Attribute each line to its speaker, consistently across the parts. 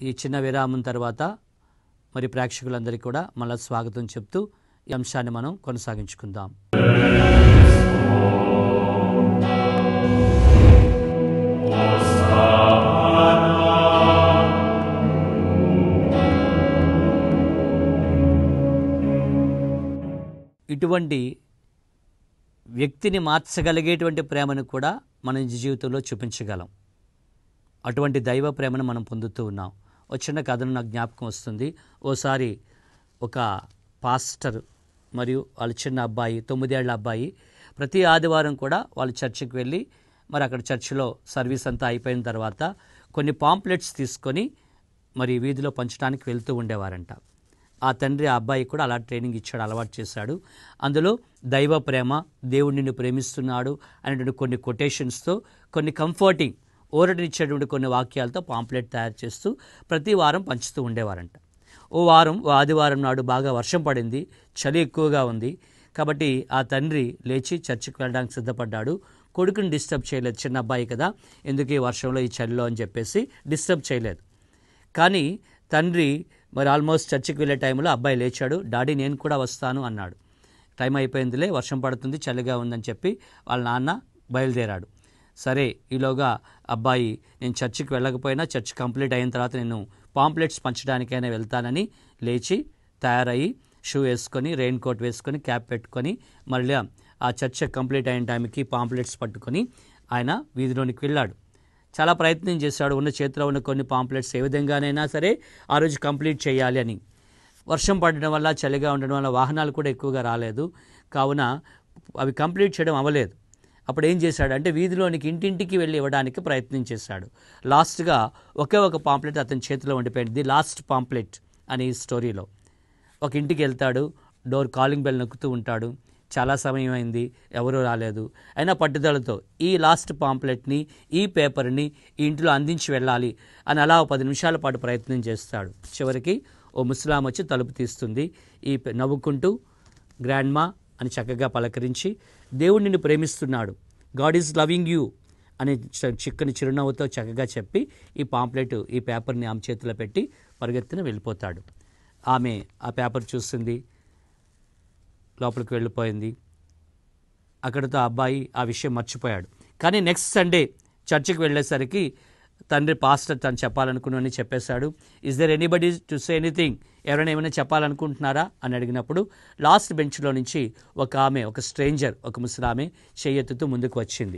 Speaker 1: ఈ చిన్న విరామం తర్వాత మరి ప్రేక్షకులందరికీ కూడా మళ్ళీ స్వాగతం చెప్తూ ఈ అంశాన్ని మనం కొనసాగించుకుందాం ఇటువంటి వ్యక్తిని మార్చగలిగేటువంటి ప్రేమను కూడా మన నిజ జీవితంలో చూపించగలం అటువంటి దైవ ప్రేమను మనం పొందుతూ ఉన్నాం ఒక చిన్న కథను నాకు జ్ఞాపకం వస్తుంది ఓసారి ఒక పాస్టర్ మరియు వాళ్ళ చిన్న అబ్బాయి తొమ్మిదేళ్ల అబ్బాయి ప్రతి ఆదివారం కూడా వాళ్ళు చర్చికి వెళ్ళి మరి అక్కడ చర్చిలో సర్వీస్ అంతా అయిపోయిన తర్వాత కొన్ని పాంప్లెట్స్ తీసుకొని మరి వీధిలో పంచడానికి వెళ్తూ ఉండేవారంట ఆ తండ్రి ఆ అబ్బాయి కూడా అలా ట్రైనింగ్ ఇచ్చాడు అలవాటు చేశాడు అందులో దైవ ప్రేమ దేవుడు నిన్ను ప్రేమిస్తున్నాడు అనేటువంటి కొన్ని కొటేషన్స్తో కొన్ని కంఫర్టింగ్ ఊరటనిచ్చేటువంటి కొన్ని వాక్యాలతో పాంప్లెట్ తయారు చేస్తూ ప్రతి వారం పంచుతూ ఉండేవారంట ఓ వారం ఓ ఆదివారం నాడు బాగా వర్షం పడింది చలి ఎక్కువగా ఉంది కాబట్టి ఆ తండ్రి లేచి చర్చికి వెళ్ళడానికి సిద్ధపడ్డాడు కొడుకుని డిస్టర్బ్ చేయలేదు చిన్న అబ్బాయి కదా ఎందుకు ఈ వర్షంలో ఈ చలిలో అని చెప్పేసి డిస్టర్బ్ చేయలేదు కానీ తండ్రి మరి ఆల్మోస్ట్ చర్చికి వెళ్ళే టైంలో అబ్బాయి లేచాడు డాడీ నేను కూడా వస్తాను అన్నాడు టైం అయిపోయిందిలే వర్షం పడుతుంది చలిగా ఉందని చెప్పి వాళ్ళ నాన్న బయలుదేరాడు సరే ఈలోగా అబ్బాయి నేను చర్చికి వెళ్ళకపోయినా చర్చ్ కంప్లీట్ అయిన తర్వాత నేను పాంప్లెట్స్ పంచడానికైనా వెళ్తానని లేచి తయారయ్యి షూ వేసుకొని రెయిన్ కోట్ వేసుకొని క్యాప్ పెట్టుకొని మళ్ళీ ఆ చర్చ కంప్లీట్ అయిన టైంకి పాంప్లెట్స్ పట్టుకొని ఆయన వీధిలోనికి వెళ్ళాడు చాలా ప్రయత్నం చేశాడు ఉన్న చేతిలో ఉన్న కొన్ని పాంప్లెట్స్ ఏ విధంగానైనా సరే ఆ రోజు కంప్లీట్ చేయాలి అని వర్షం పడడం వల్ల చలిగా ఉండడం వల్ల వాహనాలు కూడా ఎక్కువగా రాలేదు కావున అవి కంప్లీట్ చేయడం అవ్వలేదు అప్పుడు ఏం చేశాడు అంటే వీధిలోనికి ఇంటింటికి వెళ్ళి ఇవ్వడానికి ప్రయత్నం చేశాడు లాస్ట్గా ఒకే ఒక పాంప్లెట్ అతని చేతిలో ఉండిపోయింది ది లాస్ట్ పాంప్లెట్ అని ఈ స్టోరీలో ఒక ఇంటికి వెళ్తాడు డోర్ కాలింగ్ బెల్ నొక్కుతూ ఉంటాడు చాలా సమయం అయింది ఎవరూ రాలేదు అయినా పట్టుదలతో ఈ లాస్ట్ పాంప్లెట్ని ఈ పేపర్ని ఈ ఇంటిలో అందించి వెళ్ళాలి అని అలా ఒక పది నిమిషాల పాటు ప్రయత్నం చేస్తాడు చివరికి ఓ ముస్లాం వచ్చి తలుపు తీస్తుంది ఈ పె- నవ్వుకుంటూ గ్రాండ్ మా అని చక్కగా పలకరించి దేవుడు నిన్ను ప్రేమిస్తున్నాడు గాడ్ ఈజ్ లవింగ్ యూ అని చ- చిక్కని చిరునవ్వుతో చక్కగా చెప్పి ఈ పాంప్లెట్ ఈ పేపర్ని ఆమె చేతిలో పెట్టి పరిగెత్తున వెళ్ళిపోతాడు ఆమె ఆ పేపర్ చూస్తుంది లోపలికి వెళ్ళిపోయింది అక్కడితో ఆ అబ్బాయి ఆ విషయం మర్చిపోయాడు కానీ నెక్స్ట్ సండే చర్చికి వెళ్ళేసరికి తండ్రి పాస్టర్ తను చెప్పాలనుకున్నవని చెప్పేశాడు is there anybody to say anything ఎవరైనా ఏమైనా చెప్పాలనుకుంటున్నారా అని అడిగినప్పుడు లాస్ట్ బెంచ్లో నుంచి ఒక ఆమె ఒక స్ట్రేంజర్ ఒక ముసలామె చెయ్యెత్తుతూ ముందుకు వచ్చింది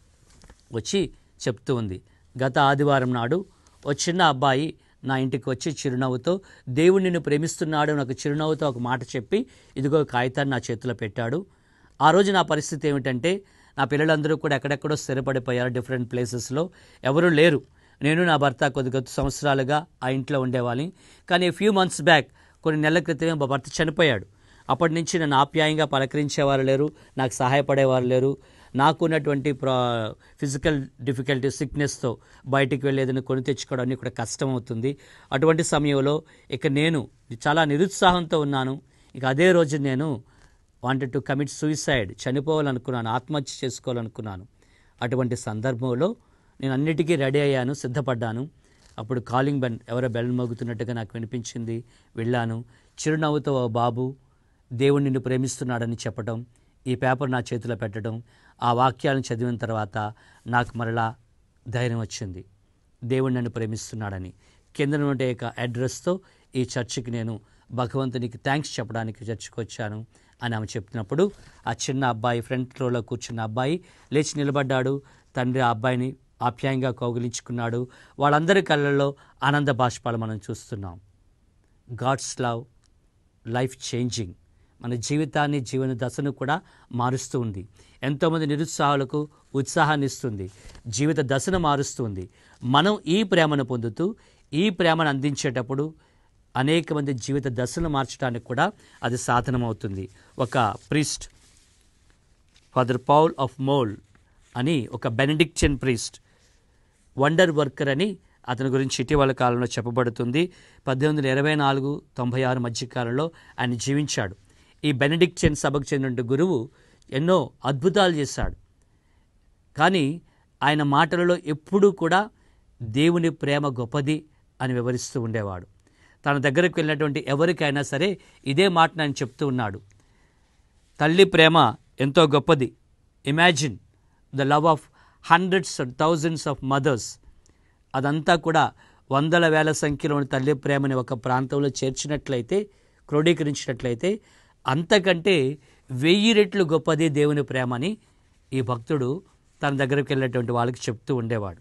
Speaker 1: వచ్చి చెప్తూ ఉంది గత ఆదివారం నాడు ఓ చిన్న అబ్బాయి నా ఇంటికి వచ్చి చిరునవ్వుతో దేవుడు నిన్ను ప్రేమిస్తున్నాడు నాకు చిరునవ్వుతో ఒక మాట చెప్పి ఇదిగో కాగితాన్ని నా చేతిలో పెట్టాడు ఆ రోజు నా పరిస్థితి ఏమిటంటే నా పిల్లలందరూ కూడా ఎక్కడెక్కడో స్థిరపడిపోయారు డిఫరెంట్ ప్లేసెస్లో ఎవరూ లేరు నేను నా భర్త కొద్ది కొద్ది సంవత్సరాలుగా ఆ ఇంట్లో ఉండేవాళ్ళని కానీ ఫ్యూ మంత్స్ బ్యాక్ కొన్ని నెలల క్రితమే మా భర్త చనిపోయాడు అప్పటి నుంచి నన్ను ఆప్యాయంగా పలకరించేవారు లేరు నాకు సహాయపడేవారు లేరు నాకున్నటువంటి ప్రా ఫిజికల్ డిఫికల్టీ సిక్నెస్తో బయటికి వెళ్ళి ఏదైనా కొని తెచ్చుకోవడం అన్నీ కూడా కష్టం అవుతుంది అటువంటి సమయంలో ఇక నేను చాలా నిరుత్సాహంతో ఉన్నాను ఇక అదే రోజు నేను వాంటెడ్ టు కమిట్ సూసైడ్ చనిపోవాలనుకున్నాను ఆత్మహత్య చేసుకోవాలనుకున్నాను అటువంటి సందర్భంలో నేను అన్నిటికీ రెడీ అయ్యాను సిద్ధపడ్డాను అప్పుడు కాలింగ్ బెల్ ఎవరో బెల్ మోగుతున్నట్టుగా నాకు వినిపించింది వెళ్ళాను చిరునవ్వుతో ఓ బాబు దేవుడు నిన్ను ప్రేమిస్తున్నాడని చెప్పడం ఈ పేపర్ నా చేతిలో పెట్టడం ఆ వాక్యాలను చదివిన తర్వాత నాకు మరలా ధైర్యం వచ్చింది దేవుడు నన్ను ప్రేమిస్తున్నాడని కింద ఉండే ఒక అడ్రస్తో ఈ చర్చికి నేను భగవంతునికి థ్యాంక్స్ చెప్పడానికి చర్చికి వచ్చాను అని ఆమె చెప్తున్నప్పుడు ఆ చిన్న అబ్బాయి ఫ్రంట్ రోలో కూర్చున్న అబ్బాయి లేచి నిలబడ్డాడు తండ్రి ఆ అబ్బాయిని ఆప్యాయంగా కౌగిలించుకున్నాడు వాళ్ళందరి కళ్ళల్లో ఆనంద బాష్పాలు మనం చూస్తున్నాం గాడ్స్ లవ్ లైఫ్ చేంజింగ్ మన జీవితాన్ని జీవన దశను కూడా మారుస్తూ ఉంది ఎంతోమంది నిరుత్సాహాలకు ఉత్సాహాన్ని ఇస్తుంది జీవిత దశను మారుస్తుంది మనం ఈ ప్రేమను పొందుతూ ఈ ప్రేమను అందించేటప్పుడు అనేక మంది జీవిత దశను మార్చడానికి కూడా అది సాధనమవుతుంది ఒక priest father Paul of Moll అని ఒక బెనడిక్టియన్ ప్రీస్ట్ వండర్ వర్కర్ అని అతని గురించి ఇటీవల కాలంలో చెప్పబడుతుంది పద్దెనిమిది వందల ఇరవై నాలుగు తొంభై ఆరు మధ్యకాలంలో ఆయన జీవించాడు ఈ బెనడిక్టియన్ సభకు చెందిన గురువు ఎన్నో అద్భుతాలు చేశాడు కానీ ఆయన మాటలలో ఎప్పుడూ కూడా దేవుని ప్రేమ గొప్పది అని వివరిస్తూ ఉండేవాడు తన దగ్గరకు వెళ్ళినటువంటి ఎవరికైనా సరే ఇదే మాట నేను చెప్తూ ఉన్నాడు తల్లి ప్రేమ ఎంతో గొప్పది imagine the love of hundreds and thousands of mothers అదంతా కూడా వందల వేల సంఖ్యలోని తల్లి ప్రేమని ఒక ప్రాంతంలో చేర్చినట్లయితే క్రోడీకరించినట్లయితే అంతకంటే వెయ్యి రెట్లు గొప్పది దేవుని ప్రేమ అని ఈ భక్తుడు తన దగ్గరికి వెళ్ళినటువంటి వాళ్ళకి చెప్తూ ఉండేవాడు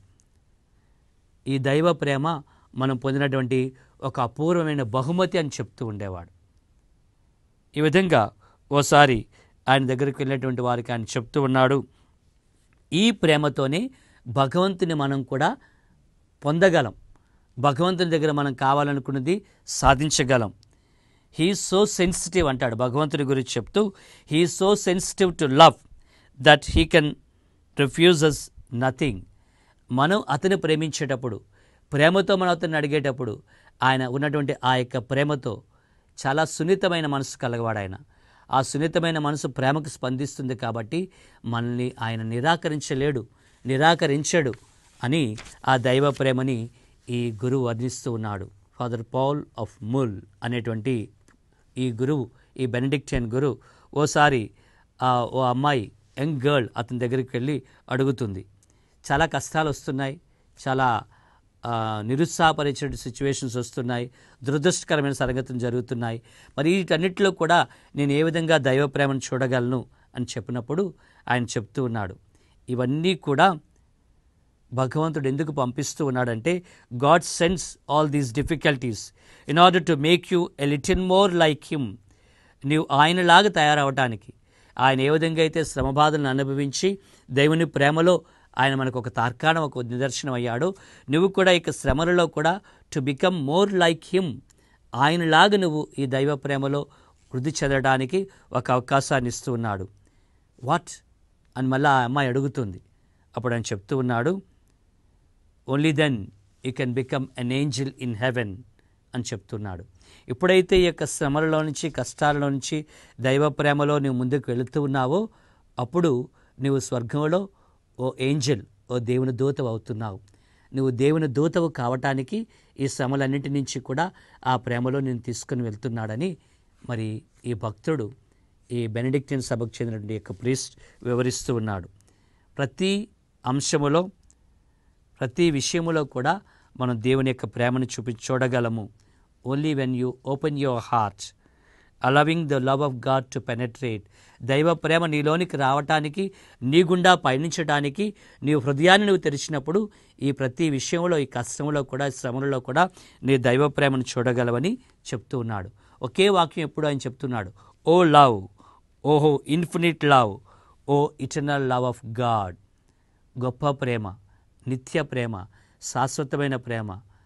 Speaker 1: ఈ దైవ ప్రేమ మనం పొందినటువంటి ఒక అపూర్వమైన బహుమతి అని చెప్తూ ఉండేవాడు ఈ విధంగా ఓసారి ఆయన దగ్గరికి వెళ్ళినటువంటి వారికి ఆయన చెప్తూ ఉన్నాడు ఈ ప్రేమతోనే భగవంతుని మనం కూడా పొందగలం భగవంతుని దగ్గర మనం కావాలనుకున్నది సాధించగలం హీ సో సెన్సిటివ్ అంటాడు భగవంతుని గురించి చెప్తూ he so sensitive to love that he can refuses nothing మనం అతను ప్రేమించేటప్పుడు ప్రేమతో మనం అతన్ని అడిగేటప్పుడు ఆయన ఉన్నటువంటి ఆ యొక్క ప్రేమతో చాలా సున్నితమైన మనసు కలగవాడు ఆయన ఆ సున్నితమైన మనసు ప్రేమకు స్పందిస్తుంది కాబట్టి మనల్ని ఆయన నిరాకరించలేడు నిరాకరించడు అని ఆ దైవ ప్రేమని ఈ గురువు వర్ణిస్తూ ఉన్నాడు ఫాదర్ పాల్ ఆఫ్ ముల్ అనేటువంటి ఈ గురువు ఈ బెనడిక్టియన్ గురువు ఓసారి ఆ ఓ అమ్మాయి యంగ్ గర్ల్ అతని దగ్గరికి వెళ్ళి అడుగుతుంది చాలా కష్టాలు వస్తున్నాయి చాలా ఆ, నిరుత్సాహపరిచే సిచ్యువేషన్స్ వస్తున్నాయి దురదృష్టకరమైన సంగతులు జరుగుతున్నాయి మరి వీటన్నిటిలో కూడా నేను ఏ విధంగా దైవ ప్రేమను చూడగలను అని చెప్పినప్పుడు ఆయన చెప్తూ ఉన్నాడు ఇవన్నీ కూడా భగవంతుడు ఎందుకు పంపిస్తూ ఉన్నాడంటే God sends all these difficulties in order to make you a little more like him నీవు ఆయనలాగా తయారవటానికి ఆయన ఏ విధంగా అయితే శ్రమబాధలను అనుభవించి దేవుని ప్రేమలో ఆయన మనకు ఒక తార్కాణం ఒక నిదర్శనం అయ్యాడో నువ్వు కూడా ఇక శ్రమలలో కూడా to become more like him ఆయనలాగా నువ్వు ఈ దైవ ప్రేమలో వృద్ధి చెందడానికి ఒక అవకాశాన్ని ఇస్తూ ఉన్నాడు వాట్ అని మళ్ళీ ఆ అమ్మాయి అడుగుతుంది అప్పుడు ఆయన చెప్తూ ఉన్నాడు only then you can become an angel in heaven అని చెప్తున్నాడు ఎప్పుడైతే ఈ యొక్క శ్రమలలో నుంచి కష్టాలలో నుంచి దైవ ప్రేమలో నువ్వు ముందుకు వెళుతూ ఉన్నావో అప్పుడు నువ్వు స్వర్గంలో ఓ ఏంజల్ ఓ దేవుని దూతవు అవుతున్నావు నువ్వు దేవుని దూతవు కావటానికి ఈ శ్రమలన్నింటి నుంచి కూడా ఆ ప్రేమలో నేను తీసుకుని వెళ్తున్నాడని మరి ఈ భక్తుడు ఈ బెనడిక్టియన్ సభకు చెందినటువంటి యొక్క ప్రీస్ట్ వివరిస్తూ ఉన్నాడు ప్రతి అంశములో ప్రతి విషయములో కూడా మనం దేవుని యొక్క ప్రేమను చూపి చూడగలము only when you open your heart allowing the love of God to penetrate దైవ ప్రేమ నీలోనికి రావటానికి నీ గుండా పయనించడానికి నీ హృదయాన్ని నువ్వు తెరిచినప్పుడు ఈ ప్రతి విషయంలో ఈ కష్టంలో కూడా శ్రమలలో కూడా నీ దైవ ప్రేమను చూడగలవని చెప్తూ ఉన్నాడు ఒకే వాక్యం ఎప్పుడు ఆయన చెప్తున్నాడు ఓ లవ్ ఓహో infinite love oh eternal love of God గొప్ప ప్రేమ నిత్య ప్రేమ శాశ్వతమైన ప్రేమ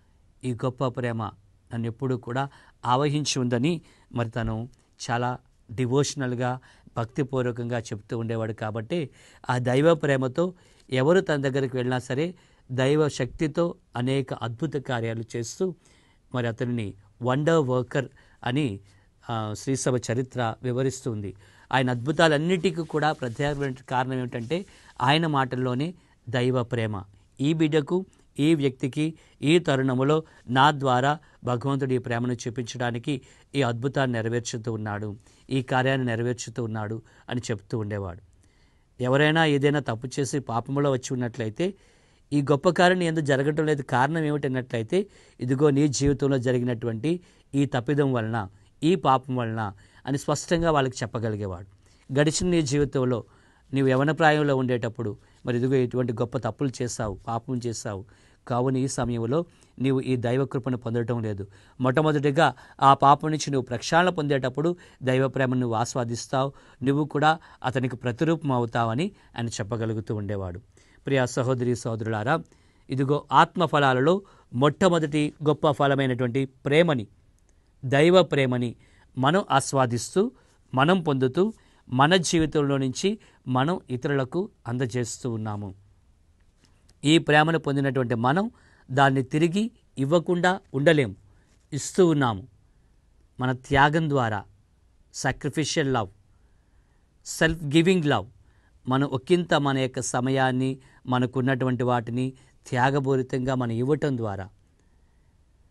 Speaker 1: ఈ గొప్ప ప్రేమ నన్ను ఎప్పుడూ కూడా ఆవహించి ఉందని మరి తను చాలా డివోషనల్గా భక్తిపూర్వకంగా చెప్తూ ఉండేవాడు కాబట్టి ఆ దైవ ప్రేమతో ఎవరు తన దగ్గరికి వెళ్ళినా సరే దైవ శక్తితో అనేక అద్భుత కార్యాలు చేస్తూ మరి అతనిని వండర్ వర్కర్ అని ఆ, శ్రీసభ చరిత్ర వివరిస్తుంది ఆయన అద్భుతాలన్నిటికీ కూడా ప్రత్యేకమైన కారణం ఏమిటంటే ఆయన మాటల్లోనే దైవ ప్రేమ ఈ బిడ్డకు ఈ వ్యక్తికి ఈ తరుణములో నా ద్వారా భగవంతుడు ఈ ప్రేమను చూపించడానికి ఈ అద్భుతాన్ని నెరవేర్చుతూ ఉన్నాడు ఈ కార్యాన్ని నెరవేర్చుతూ ఉన్నాడు అని చెప్తూ ఉండేవాడు ఎవరైనా ఏదైనా తప్పు చేసి పాపంలో వచ్చి ఉన్నట్లయితే ఈ గొప్ప కార్యం ఎందుకు జరగటం లేదు కారణం ఏమిటన్నట్లయితే ఇదిగో నీ జీవితంలో జరిగినటువంటి ఈ తప్పిదం వలన ఈ పాపం వలన అని స్పష్టంగా వాళ్ళకి చెప్పగలిగేవాడు గడిచిన నీ జీవితంలో నీవు యవన ప్రాయంలో ఉండేటప్పుడు మరి ఇదిగో ఇటువంటి గొప్ప తప్పులు చేశావు పాపం చేశావు కావున ఈ సమయంలో నీవు ఈ దైవ కృపను పొందడం లేదు మొట్టమొదటిగా ఆ పాపం నుంచి నువ్వు ప్రక్షాళన పొందేటప్పుడు దైవ ప్రేమను నువ్వు ఆస్వాదిస్తావు నువ్వు కూడా అతనికి ప్రతిరూపం అవుతావని ఆయన చెప్పగలుగుతూ ఉండేవాడు ప్రియ సహోదరి సహోదరులారా ఇదిగో ఆత్మ ఫలాలలో మొట్టమొదటి గొప్ప ఫలమైనటువంటి ప్రేమని దైవ ప్రేమని మనం ఆస్వాదిస్తూ మనం పొందుతూ మన జీవితంలో నుంచి మనం ఇతరులకు అందజేస్తూ ఉన్నాము ఈ ప్రేమను పొందినటువంటి మనం దాన్ని తిరిగి ఇవ్వకుండా ఉండలేము ఇస్తూ ఉన్నాము మన త్యాగం ద్వారా sacrificial love self giving love మనం ఒకంత మన యొక్క సమయాన్ని మనకున్నటువంటి వాటిని త్యాగపూరితంగా మనం ఇవ్వటం ద్వారా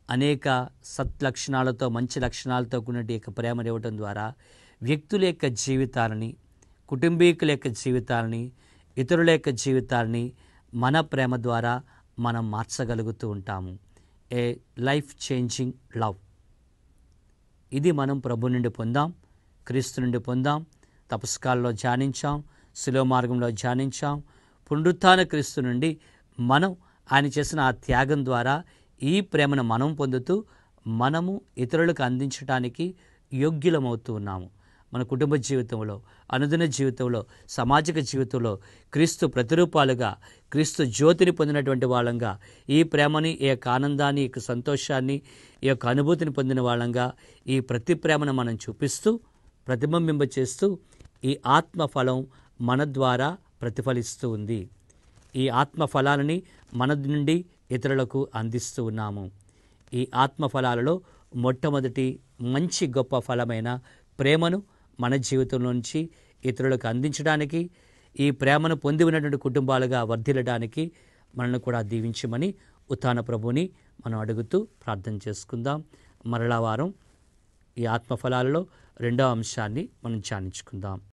Speaker 1: అనేక సత్లక్షణాలతో మంచి లక్షణాలతో కూడిన ఈ యొక్క ప్రేమను ఇవ్వటం ద్వారా వ్యక్తుల యొక్క జీవితాలని కుటుంబీకుల యొక్క జీవితాలని ఇతరుల యొక్క జీవితాలని మన ప్రేమ ద్వారా మనం మార్చగలుగుతూ ఉంటాము ఏ లైఫ్ చేంజింగ్ లవ్ ఇది మనం ప్రభు నుండి పొందాం క్రీస్తు నుండి పొందాం తపస్కాల్లో ధ్యానించాం శిలో మార్గంలో ధ్యానించాం పునరుత్థాన క్రీస్తు నుండి మనం ఆయన చేసిన ఆ త్యాగం ద్వారా ఈ ప్రేమను మనం పొందుతూ మనము ఇతరులకు అందించడానికి యోగ్యులమవుతూ ఉన్నాము మన కుటుంబ జీవితంలో అనుదిన జీవితంలో సామాజిక జీవితంలో క్రీస్తు ప్రతిరూపాలుగా క్రీస్తు జ్యోతిని పొందినటువంటి వాళ్ళంగా ఈ ప్రేమని ఈ యొక్క ఆనందాన్ని ఈ యొక్క సంతోషాన్ని ఈ యొక్క అనుభూతిని పొందిన వాళ్ళంగా ఈ ప్రతి ప్రేమను మనం చూపిస్తూ ప్రతిబింబింప చేస్తూ ఈ ఆత్మ ఫలం మన ద్వారా ప్రతిఫలిస్తూ ఉంది ఈ ఆత్మ ఫలాలని మన నుండి ఇతరులకు అందిస్తూ ఉన్నాము ఈ ఆత్మ ఫలాలలో మొట్టమొదటి మంచి గొప్ప ఫలమైన ప్రేమను మన జీవితంలో నుంచి ఇతరులకు అందించడానికి ఈ ప్రేమను పొంది ఉన్నటువంటి కుటుంబాలుగా వర్ధిల్లడానికి మనల్ని కూడా దీవించమని ఉత్థాన ప్రభుని మనం అడుగుతూ ప్రార్థన చేసుకుందాం మరలా వారం ఈ ఆత్మఫలాలలో రెండో అంశాన్ని మనం ధ్యానించుకుందాం